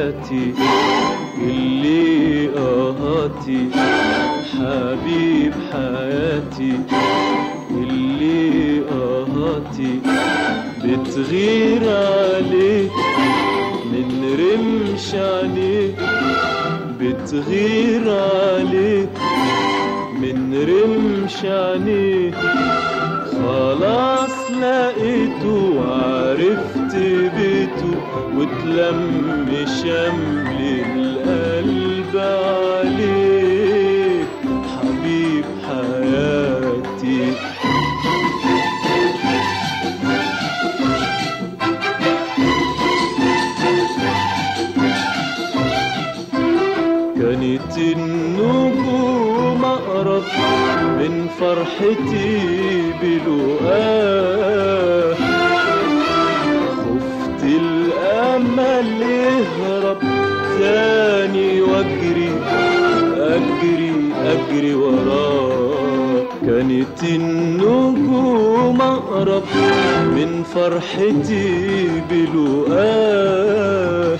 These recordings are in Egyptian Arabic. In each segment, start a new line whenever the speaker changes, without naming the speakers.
حياتي اللي قهاتي حبيب حياتي اللي قهاتي بتغير عليك من رمش عليك بتغير عليك من رمش عليك خلاص لقيته وعرفت بيته وتلم شمل القلب عليك حبيب حياتي كانت النجوم أقرب من فرحتي بلقاه خفت الأمل يهرب تاني واجري أجري أجري وراه كانت النجوم أقرب من فرحتي بلقاه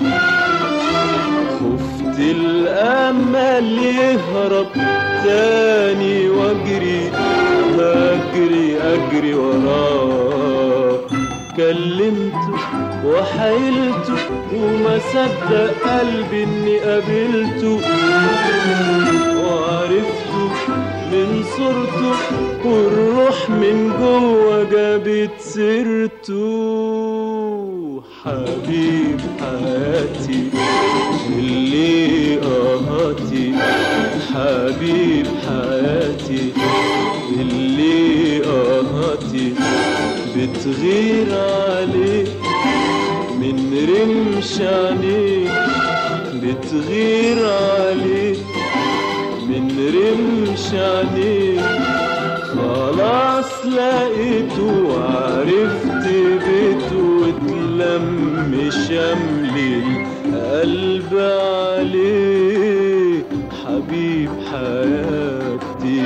خفت الأمل يهرب تاني واجري أجري أجري وراه كلمته وحيلته وما صدق قلبي اني قابلته وعرفته من صورته والروح من جوه جابت سيرته حبيب حياتي اللي قهاتي حبيب حياتي اللي قهاتي بتغير عليك من رمش عليك بتغير عليك من رمش عليك خلاص لقيته وعرفت بيته وتلم شمل القلب عليه حبيب حياتي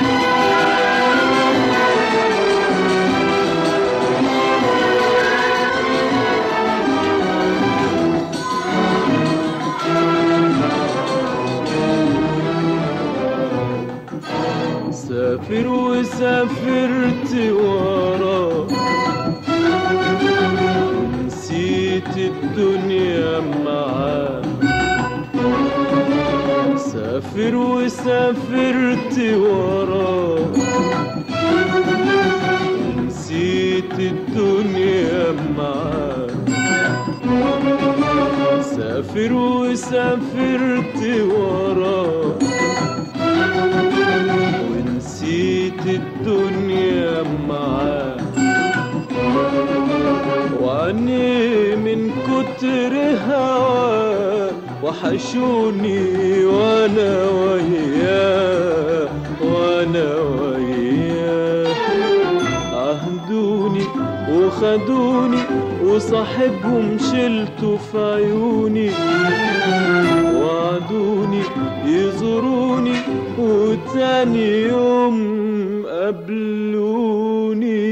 سافر وسافرت وراه نسيت الدنيا معاه سافر وسافرت وراه نسيت الدنيا معاه سافر وسافرت وراه ونسيت الدنيا معاه وعني من كتر هواه وحشوني وانا وياه وانا وياه عهدوني وخدوني وصاحبهم شلته في عيوني وعدوني يزوروني وتاني يوم قابلوني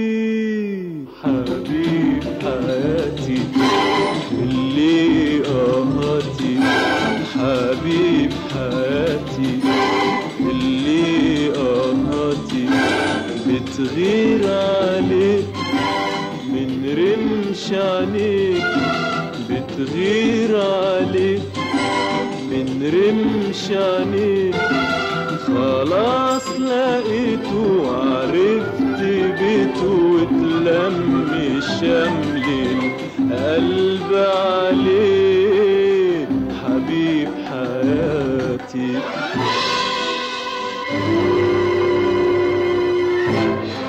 حبيب حياتي اللي قهاتي حبيب حياتي اللي قهاتي بتغير عليك من رمش عليك بتغير عليك من رمش عليك خلاص لقيته وعرفت بيته وتلم شمل القلب عليه حبيب حياتي